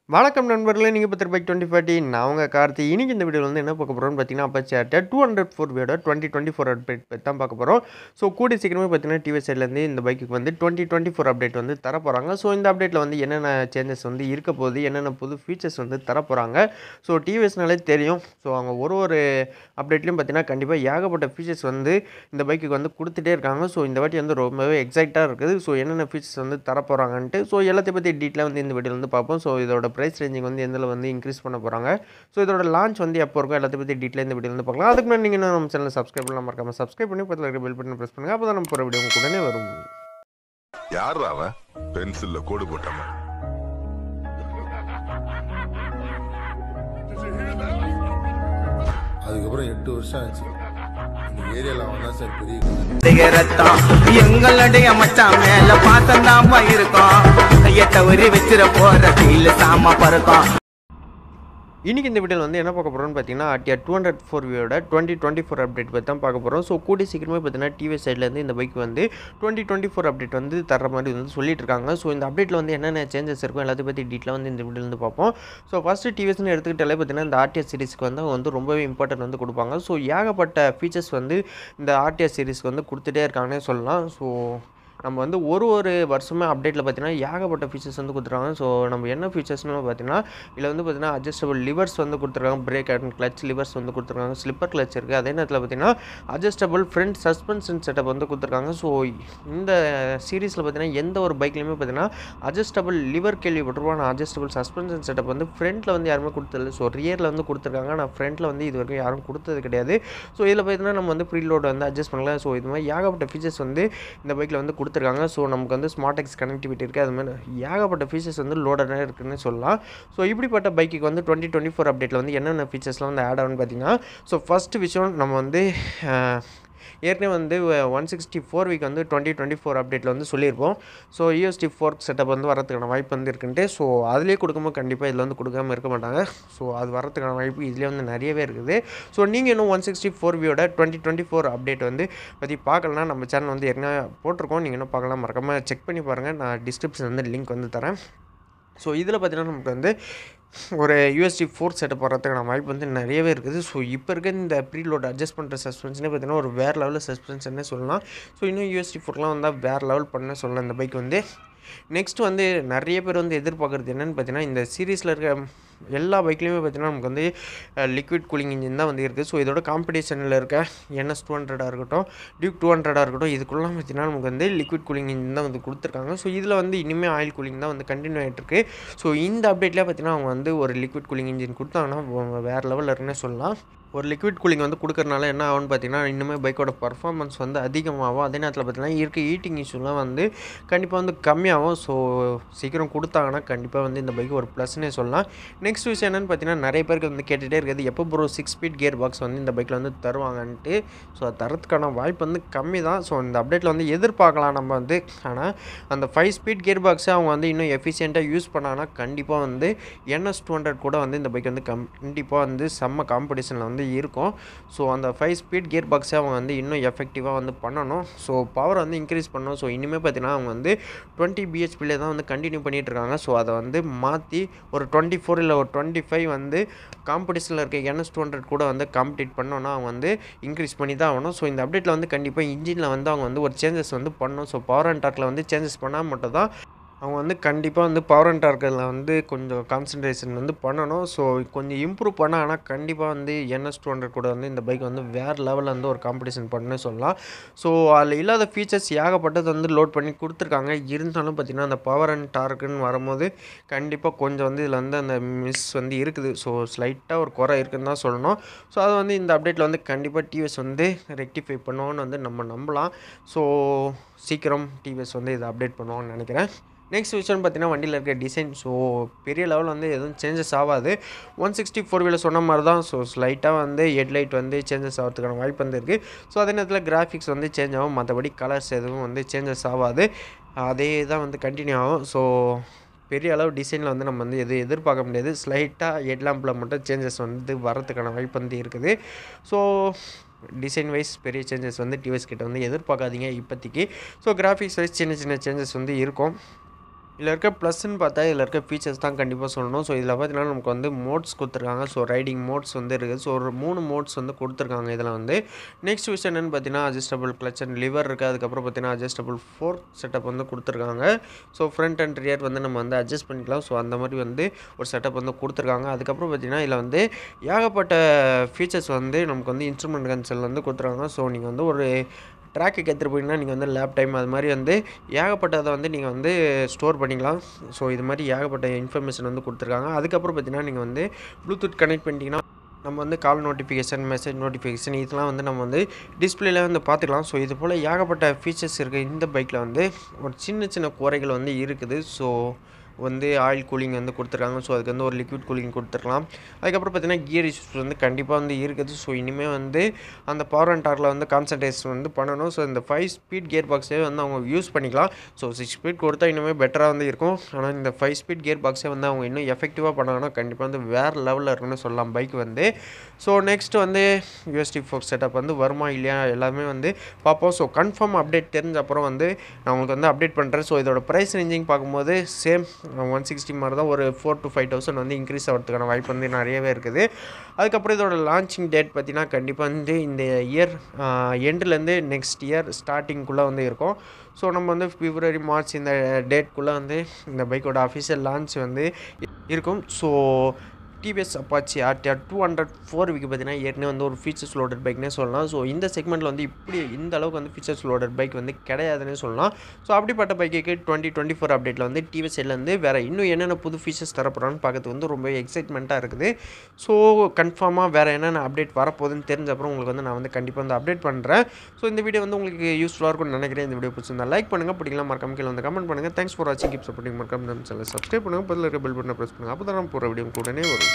வணக்கம் நண்பர்களே நீங்கள் பத்திர பைக் டுவெண்ட்டி ஃபார்ட்டி நான் உங்கள் கார்த்தி இன்னைக்கு இந்த வீடியோவில் வந்து என்ன பார்க்க போகிறோம்னு பார்த்தீங்கன்னா அப்போ டூ ஹண்ட்ரட் ஃபோர் வீடோ டுவெண்ட்டி டுவெண்ட்டி ஃபோர் அப்டேட் பற்றி தான் பார்க்க போகிறோம் ஸோ கூடி சீக்கிரமே பார்த்தீங்கன்னா டிவி சைட்லேருந்து இந்த பைக்குக்கு வந்து டுவெண்ட்டி டுவெண்ட்டி ஃபோர் அப்டேட் வந்து தர போகிறாங்க ஸோ இந்த அப்டேட்டில் வந்து என்னென்ன சேஞ்சஸ் வந்து இருக்க போகுது என்னென்ன புது ஃபீச்சர்ஸ் வந்து தர போகிறாங்க ஸோ டிவிஎஸ்னாலே தெரியும் ஸோ அவங்க ஒரு ஒரு அப்டேட்லையும் பார்த்தீங்கன்னா கண்டிப்பாக ஏகப்பட்ட ஃபீச்சர்ஸ் வந்து இந்த பைக்குக்கு வந்து கொடுத்துட்டே இருக்காங்க ஸோ இந்த வாட்டி வந்து ரொம்பவே எக்ஸைட்டாக இருக்குது ஸோ என்னென்ன ஃபீச்சர்ஸ் வந்து தர போகிறாங்கன்ட்டு ஸோ எல்லாத்தையும் பற்றி டீட்டெயிலாக வந்து இந்த வீடியோவில் வந்து பார்ப்போம் ஸோ இதோட ப்ரைஸ் ரேஞ்சிங் வந்து எந்தில் வந்து இன்க்ரீஸ் பண்ண போகிறாங்க ஸோ இதோட லான்ச் வந்து எப்போ இருக்கும் எல்லாத்தையும் பற்றி டீட்டெயில் இந்த வீடியோ வந்து பார்க்கலாம் அதுக்கு முன்னாடி நீங்கள் நம்ம சேனல் சப்ஸ்கிரைப் பண்ணலாம் மறக்காம சப்ஸ்கிரைப் பண்ணி பக்கத்தில் இருக்க பெல் பட்டன் ப்ரெஸ் பண்ணுங்கள் அப்போ தான் நம்ம போகிற வீடியோ உங்களுக்கு உடனே வரும் யார் அவன் பென்சில்ல கோடு போட்டவன் அதுக்கப்புறம் எட்டு வருஷம் ஆச்சு இந்த ஏரியாவில் அவன் தான் சார் பெரிய கதை. இதய ரத்தம் எங்களுடைய மச்சான் மேல பாசம் தான் இருக்கும் எட்ட உரி வச்சிட போற ஃபீல் சாம பறக்கும் இன்றைக்கி இந்த வீடியோவில் வந்து என்ன பார்க்க போகிறோம்னு பார்த்தீங்கன்னா ஆர்டிஆர் டூ ஹண்ட்ரட் ஃபோர் வியோட டுவெண்ட்டி டுவெண்ட்டி ஃபோர் அப்டேட் பற்றி தான் பார்க்க போகிறோம் ஸோ கூடி சீக்கிரமே பார்த்தீங்கன்னா டிவி சைட்லேருந்து இந்த பைக் வந்து டுவெண்ட்டி டுவெண்ட்டி ஃபோர் அப்டேட் வந்து தர மாதிரி வந்து சொல்லிட்டு இருக்காங்க ஸோ இந்த அப்டேட்டில் வந்து என்னென்ன சேஞ்சஸ் இருக்கும் எல்லாத்தையும் பற்றி டீட்டெயிலாக வந்து இந்த வீடியோவில் வந்து பார்ப்போம் ஸோ ஃபஸ்ட்டு டிவிஎஸ்னு எடுத்துக்கிட்டாலே பார்த்தீங்கன்னா இந்த ஆர்டிஎஸ் சீரிஸ்க்கு வந்து அவங்க வந்து ரொம்பவே இம்பார்ட்டன்ட் வந்து கொடுப்பாங்க ஸோ ஏகப்பட்ட ஃபீச்சர்ஸ் வந்து இந்த ஆர்டிஎஸ் சீரிஸ்க்கு வந்து கொடுத்துட்டே இருக்காங்கன்னே சொல்லலாம் ஸோ நம்ம வந்து ஒரு ஒரு வருஷமே அப்டேட்டில் பார்த்தீங்கன்னா ஏகப்பட்ட ஃபீச்சர்ஸ் வந்து கொடுத்துருக்காங்க ஸோ நம்ம என்ன ஃபீச்சர்ஸ்னு பார்த்தீங்கன்னா இதில் வந்து பார்த்தீங்கன்னா அட்ஜஸ்டபிள் லிவர்ஸ் வந்து கொடுத்துருக்காங்க பிரேக் அண்ட் கிளச் லிவர்ஸ் வந்து கொடுத்துருக்காங்க ஸ்லிப்பர் கிளச் இருக்குது அதே நேரத்தில் பார்த்தீங்கன்னா அட்ஜஸ்டபிள் ஃப்ரண்ட் சஸ்பென்ஷன் செட்டப் வந்து கொடுத்துருக்காங்க ஸோ இந்த சீரீஸில் பார்த்தீங்கன்னா எந்த ஒரு பைக்லையுமே பார்த்தீங்கன்னா அட்ஜஸ்டபிள் லிவர் கேள்விப்பட்டிருப்போம் ஆனால் அட்ஜஸ்டபிள் சஸ்பென்ஷன் செட்டப் வந்து ஃப்ரண்ட்டில் வந்து யாருமே கொடுத்ததில்ல ஸோ ரியரில் வந்து கொடுத்துருக்காங்க ஆனால் ஃப்ரண்ட்டில் வந்து இது வரைக்கும் யாரும் கொடுத்தது கிடையாது ஸோ இதில் பார்த்தீங்கன்னா நம்ம வந்து ப்ரீ லோட் வந்து அட்ஜஸ்ட் பண்ணலாம் ஸோ இது மாதிரி ஏகப்பட்ட ஃபீச்சர்ஸ் வந்து இந்த பைக்கில் வந்து கொடுத்துருக்காங்க ஸோ நமக்கு வந்து ஸ்மார்ட் எக்ஸ் கனெக்டிவிட்டி இருக்குது அது மாதிரி ஏகப்பட்ட ஃபீச்சர்ஸ் வந்து லோடடாக இருக்குன்னு சொல்லலாம் ஸோ இப்படிப்பட்ட பைக்குக்கு வந்து டுவெண்ட்டி டுவெண்ட்டி ஃபோர் அப்டேட்டில் வந்து என்னென்ன ஃபீச்சர்ஸ்லாம் வந்து ஆட் ஆகும்னு பார்த்தீங்கன்னா ஸோ ஃபஸ்ட்டு விஷயம் நம்ம வந்து அஹ், ஏற்கனவே வந்து ஒன் சிக்ஸ்டி ஃபோர் வீக் வந்து டுவெண்ட்டி டுவெண்ட்டி ஃபோர் அப்டேட்டில் வந்து சொல்லியிருப்போம் ஸோ யூஎஸ்டி ஃபோர் செட்டப் வந்து வரதுக்கான வாய்ப்பு வந்து இருக்குன்ட்டு ஸோ அதிலே கொடுக்கும்போது கண்டிப்பாக இதில் வந்து கொடுக்காம இருக்க மாட்டாங்க ஸோ அது வரதுக்கான வாய்ப்பு இதுலேயே வந்து நிறையவே இருக்குது ஸோ நீங்கள் இன்னும் ஒன் சிக்ஸ்டி ஃபோர் வியோட டுவெண்ட்டி டுவெண்ட்டி ஃபோர் அப்டேட் வந்து பற்றி பார்க்கலனா நம்ம சேனல் வந்து ஏற்கனவே போட்டிருக்கோம் நீங்கள் இன்னும் பார்க்கலாம் மறக்காமல் செக் பண்ணி பாருங்கள் நான் டிஸ்கிரிப்ஷன் வந்து லிங்க் வந்து தரேன் ஸோ இதில் பார்த்தீங்கன்னா நமக்கு வந்து ஒரு யூஎஸ்டி ஃபோர் செட்டப் வர்றதுக்கான வாய்ப்பு வந்து நிறையவே இருக்குது ஸோ இப்போ இருக்க இந்த ப்ரீலோட் அட்ஜஸ்ட் பண்ணுற சஸ்பென்ஷனே பார்த்தீங்கன்னா ஒரு வேறு லெவலில் சஸ்பென்ஷனே சொல்லலாம் ஸோ இன்னும் யூஎஸ்டி ஃபோர்லாம் வந்தால் வேறு லெவல் பண்ண சொல்லலாம் இந்த பைக் வந்து நெக்ஸ்ட் வந்து நிறைய பேர் வந்து எதிர்பார்க்குறது என்னென்னு பார்த்தீங்கன்னா இந்த சீரீஸில் இருக்க எல்லா பைக்லேயுமே பார்த்தீங்கன்னா நமக்கு வந்து லிக்விட் கூலிங் இன்ஜின் தான் வந்து இருக்குது ஸோ இதோட காம்படிஷனில் இருக்க என்எஸ் டூ ஹண்ட்ரடாக இருக்கட்டும் டியூக் டூ ஹண்ட்ரடாக இருக்கட்டும் இதுக்குள்ளலாம் பார்த்தீங்கன்னா நமக்கு வந்து லிக்விட் கூலிங் இன்ஜின் தான் வந்து கொடுத்துருக்காங்க ஸோ இதில் வந்து இனிமேல் ஆயில் கூலிங் தான் வந்து கண்டினியூ ஆகிட்டு இருக்கு ஸோ இந்த அப்டேட்லேயே பார்த்தீங்கன்னா அவங்க வந்து ஒரு லிக்விட் கூலிங் இன்ஜின் கொடுத்தாங்கன்னா வேறு லெவலில் இருக்குன்னே சொல்லலாம் ஒரு லிக்விட் கூலிங் வந்து கொடுக்கறனால என்ன ஆகும்னு பார்த்தீங்கன்னா இன்னுமே பைக்கோட பர்ஃபார்மன்ஸ் வந்து அதிகமாகும் அதே நேரத்தில் பார்த்தீங்கன்னா இருக்க ஈட்டிங் இஷ்யூலாம் வந்து கண்டிப்பாக வந்து கம்மியாகும் ஸோ சீக்கிரம் கொடுத்தாங்கன்னா கண்டிப்பாக வந்து இந்த பைக் ஒரு ப்ளஸ்னே சொல்லலாம் நெக்ஸ்ட் விஷயம் என்னென்னு பார்த்தீங்கன்னா நிறைய பேருக்கு வந்து கேட்டுகிட்டே இருக்குது எப்போ bro six speed gear box வந்து இந்த பைக்கில் வந்து தருவாங்கன்ட்டு ஸோ அது தரத்துக்கான வாய்ப்பு வந்து கம்மி தான் ஸோ இந்த அப்டேட்டில் வந்து எதிர்பார்க்கலாம் நம்ம வந்து ஆனால் அந்த ஃபைவ் ஸ்பீட் கியர் பாக்ஸை அவங்க வந்து இன்னும் எஃபிஷியண்ட்டாக யூஸ் பண்ணாங்கன்னா கண்டிப்பாக வந்து என்எஸ் டூ ஹண்ட்ரட் கூட வந்து இந்த பைக் வந்து கம் கண்டிப்பாக வந்து செம்ம காம்படிஷனில் வந்து இருக்கும் ஸோ அந்த ஃபைவ் ஸ்பீட் கியர் பாக்ஸை அவங்க வந்து இன்னும் எஃபெக்டிவாக வந்து பண்ணணும் ஸோ பவர் வந்து இன்க்ரீஸ் பண்ணணும் ஸோ இனிமேல் பார்த்தீங்கன்னா அவங்க வந்து டுவெண்ட்டி பிஹெச்பிலே தான் வந்து கண்டினியூ பண்ணிட்டு இருக்காங்க ஸோ அதை வந்து மாற்றி ஒரு டுவெண்ட்டி ஃபோர் இல்லை ஒரு டுவெண்ட்டி ஃபைவ் வந்து காம்படிஷனில் இருக்க என்எஸ் டூ ஹண்ட்ரட் கூட வந்து காம்படிட் பண்ணோன்னா அவங்க வந்து இன்க்ரீஸ் பண்ணி தான் ஆகணும் ஸோ இந்த அப்டேட்டில் வந்து கண்டிப்பாக இன்ஜினில் வந்து அவங்க வந்து ஒரு சேஞ்சஸ் வந்து பண்ணணும் ஸோ பவர் அண்ட் டார்க்கில் வந்து சேஞ்சஸ் பண்ணால் மட்டும் தான் அவங்க வந்து கண்டிப்பாக வந்து பவர் அண்ட் டார்க்கில் வந்து கொஞ்சம் கான்சன்ட்ரேஷன் வந்து பண்ணணும் ஸோ கொஞ்சம் இம்ப்ரூவ் பண்ண ஆனால் கண்டிப்பாக வந்து என்எஸ் டூ ஹண்ட்ரட் கூட வந்து இந்த பைக் வந்து வேறு லெவலில் வந்து ஒரு காம்படிஷன் பண்ணு சொல்லலாம் ஸோ அதில் இல்லாத ஃபீச்சர்ஸ் ஏகப்பட்டது வந்து லோட் பண்ணி கொடுத்துருக்காங்க இருந்தாலும் பார்த்திங்கன்னா அந்த பவர் அண்ட் டார்க்குன்னு வரும்போது கண்டிப்பாக கொஞ்சம் வந்து இதில் வந்து அந்த மிஸ் வந்து இருக்குது ஸோ ஸ்லைட்டாக ஒரு குறை இருக்குன்னு தான் சொல்லணும் ஸோ அது வந்து இந்த அப்டேட்டில் வந்து கண்டிப்பாக டிவிஎஸ் வந்து ரெக்டிஃபை பண்ணுவான்னு வந்து நம்ம நம்பலாம் ஸோ சீக்கிரம் டிவிஎஸ் வந்து இதை அப்டேட் பண்ணுவாங்கன்னு நினைக்கிறேன் நெக்ஸ்ட் விஷயம் பார்த்தீங்கன்னா வண்டியில் இருக்க டிசைன் ஸோ பெரிய லெவலில் வந்து எதுவும் சேஞ்சஸ் ஆகாது ஒன் சிக்ஸ்டி ஃபோர் வீலர் சொன்ன மாதிரி தான் ஸோ ஸ்லைட்டாக வந்து ஹெட்லைட் வந்து சேஞ்சஸ் ஆகிறதுக்கான வாய்ப்பு வந்து இருக்குது ஸோ அதே நேரத்தில் கிராஃபிக்ஸ் வந்து சேஞ்ச் ஆகும் மற்றபடி கலர்ஸ் எதுவும் வந்து சேஞ்சஸ் ஆகாது அதே தான் வந்து கண்டினியூ ஆகும் ஸோ பெரிய அளவு டிசைனில் வந்து நம்ம வந்து எது எதிர்பார்க்க முடியாது ஸ்லைட்டாக ஹெட்லாம்பில் மட்டும் சேஞ்சஸ் வந்து வரதுக்கான வாய்ப்பு வந்து இருக்குது ஸோ டிசைன் வைஸ் பெரிய சேஞ்சஸ் வந்து டிவைஸ் கிட்ட வந்து எதிர்பார்க்காதீங்க இப்போதைக்கு ஸோ கிராஃபிக்ஸ் வைஸ் சின்ன சின்ன சேஞ்சஸ் வந்து இருக்கும் இதில் இருக்க ப்ளஸ்ன்னு பார்த்தா இதில் இருக்க ஃபீச்சர்ஸ் தான் கண்டிப்பாக சொல்லணும் ஸோ இதில் பார்த்தீங்கன்னா நமக்கு வந்து மோட்ஸ் கொடுத்துருக்காங்க ஸோ ரைடிங் மோட்ஸ் வந்து இருக்குது ஸோ ஒரு மூணு மோட்ஸ் வந்து கொடுத்துருக்காங்க இதில் வந்து நெக்ஸ்ட் விஷயம் என்னென்னு பார்த்தீங்கன்னா அட்ஜஸ்டபிள் கிளச் அண்ட் லிவர் இருக்குது அதுக்கப்புறம் பார்த்தீங்கன்னா அட்ஜஸ்டபிள் ஃபோர் செட்டப் வந்து கொடுத்துருக்காங்க ஸோ ஃப்ரண்ட் அண்ட் ரியர் வந்து நம்ம வந்து அட்ஜஸ்ட் பண்ணிக்கலாம் ஸோ அந்த மாதிரி வந்து ஒரு செட்டப் வந்து கொடுத்துருக்காங்க அதுக்கப்புறம் பார்த்தீங்கன்னா இதில் வந்து ஏகப்பட்ட ஃபீச்சர்ஸ் வந்து நமக்கு வந்து இன்ஸ்ட்ருமெண்ட் கன்சல் வந்து கொடுத்துருக்காங்க ஸோ நீங்கள் வந்து ஒரு ட்ராக்குக்கு எடுத்துகிட்டு போனீங்கன்னா நீங்கள் வந்து லேப் டைம் அது மாதிரி வந்து ஏகப்பட்டதை வந்து நீங்கள் வந்து ஸ்டோர் பண்ணிக்கலாம் ஸோ இது மாதிரி ஏகப்பட்ட இன்ஃபர்மேஷன் வந்து கொடுத்துருக்காங்க அதுக்கப்புறம் பார்த்தீங்கன்னா நீங்கள் வந்து ப்ளூடூத் கனெக்ட் பண்ணிட்டீங்கன்னா நம்ம வந்து கால் நோட்டிஃபிகேஷன் மெசேஜ் நோட்டிஃபிகேஷன் இதெல்லாம் வந்து நம்ம வந்து டிஸ்பிளேல வந்து பார்த்துக்கலாம் ஸோ இது போல் ஏகப்பட்ட ஃபீச்சர்ஸ் இருக்குது இந்த பைக்கில் வந்து ஒரு சின்ன சின்ன குறைகள் வந்து இருக்குது ஸோ வந்து ஆயில் கூலிங் வந்து கொடுத்துருக்காங்க ஸோ அதுக்கு வந்து ஒரு லிக்விட் கூலிங் கொடுத்துருக்கலாம் அதுக்கப்புறம் பார்த்தீங்கன்னா கியர் இஷ்யூஸ் வந்து கண்டிப்பாக வந்து இருக்குது ஸோ இனிமேல் வந்து அந்த பவர் அண்ட் டார்க்கில் வந்து கான்சன்ட்ரேஷன் வந்து பண்ணணும் ஸோ இந்த ஃபைவ் ஸ்பீட் கியர் பாக்ஸே வந்து அவங்க யூஸ் பண்ணிக்கலாம் ஸோ சிக்ஸ் ஸ்பீட் கொடுத்தா இனிமேல் பெட்டராக வந்து இருக்கும் ஆனால் இந்த ஃபைவ் ஸ்பீட் கியர் பாக்ஸே வந்து அவங்க இன்னும் எஃபெக்டிவாக பண்ணாங்கன்னா கண்டிப்பாக வந்து வேறு லெவலில் இருக்குன்னு சொல்லலாம் பைக் வந்து ஸோ நெக்ஸ்ட் வந்து யூஎஸ்டி ஃபோர் செட்டப் வந்து வருமா இல்லையா எல்லாமே வந்து பார்ப்போம் ஸோ கன்ஃபார்ம் அப்டேட் தெரிஞ்ச அப்புறம் வந்து நான் உங்களுக்கு வந்து அப்டேட் பண்ணுறேன் ஸோ இதோட ப்ரைஸ் ரேஞ்சிங் பார்க்கும்போது சேம் ஒன் சிக்ஸ்டி மாதிரி தான் ஒரு ஃபோர் to ஃபைவ் தௌசண்ட் வந்து இன்க்ரீஸ் ஆகிறதுக்கான வாய்ப்பு வந்து நிறையவே இருக்குது அதுக்கப்புறம் இதோட லான்ச்சிங் டேட் பார்த்தீங்கன்னா கண்டிப்பாக வந்து இந்த இயர் எண்டுலேருந்து நெக்ஸ்ட் இயர் ஸ்டார்டிங்குள்ளே வந்து இருக்கும் ஸோ நம்ம வந்து பிப்ரவரி மார்ச் இந்த டேட்குள்ளே வந்து இந்த பைக்கோட அஃபிஷியல் லான்ச் வந்து இருக்கும் so TVS Apache RTR two hundred four விக்கு பார்த்தீங்கன்னா ஏற்கனவே வந்து ஒரு ஃபீச்சர்ஸ் லோடட் பைக்னே சொல்லலாம் ஸோ இந்த செக்மெண்ட்டில் வந்து இப்படி இந்த அளவுக்கு வந்து ஃபீச்சர்ஸ் லோடட் பைக் வந்து கிடையாதுன்னு சொல்லலாம் ஸோ அப்படிப்பட்ட பைக்குக்கு டுவெண்ட்டி டுவெண்ட்டி ஃபோர் அப்டேட்டில் வந்து டிவிஎஸ் சைட்லேருந்து வேறு இன்னும் என்னென்ன புது ஃபீச்சர்ஸ் தரப்போகிறான்னு பார்க்கறதுக்கு வந்து ரொம்ப எக்ஸைட்மெண்ட்டாக இருக்குது ஸோ கன்ஃபார்மாக வேறு என்னென்ன அப்டேட் வரப்போகுதுன்னு தெரிஞ்ச அப்புறம் உங்களுக்கு வந்து நான் வந்து கண்டிப்பாக வந்து அப்டேட் பண்ணுறேன் ஸோ இந்த வீடியோ வந்து உங்களுக்கு யூஸ்ஃபுல்லாக இருக்கும்னு நினைக்கிறேன் இந்த வீடியோ பிடிச்சிருந்தா லைக் பண்ணுங்கள் பிடிக்கலாம் மறக்காம கீழே வந்து கமெண்ட் பண்ணுங்கள் தேங்க்ஸ் ஃபார் வாட்சிங் கீப் சப்போர்ட்டிங் மறக்காம நம்ம சேனல் சப்ஸ்கிரைப் பண்ணுங்கள் பதில் இருக்க பெல் பட்டனை ப்ரெஸ் பண்ணுங்கள் அப்போ தான் நான் போகிற வீடியோ உடனே வரும்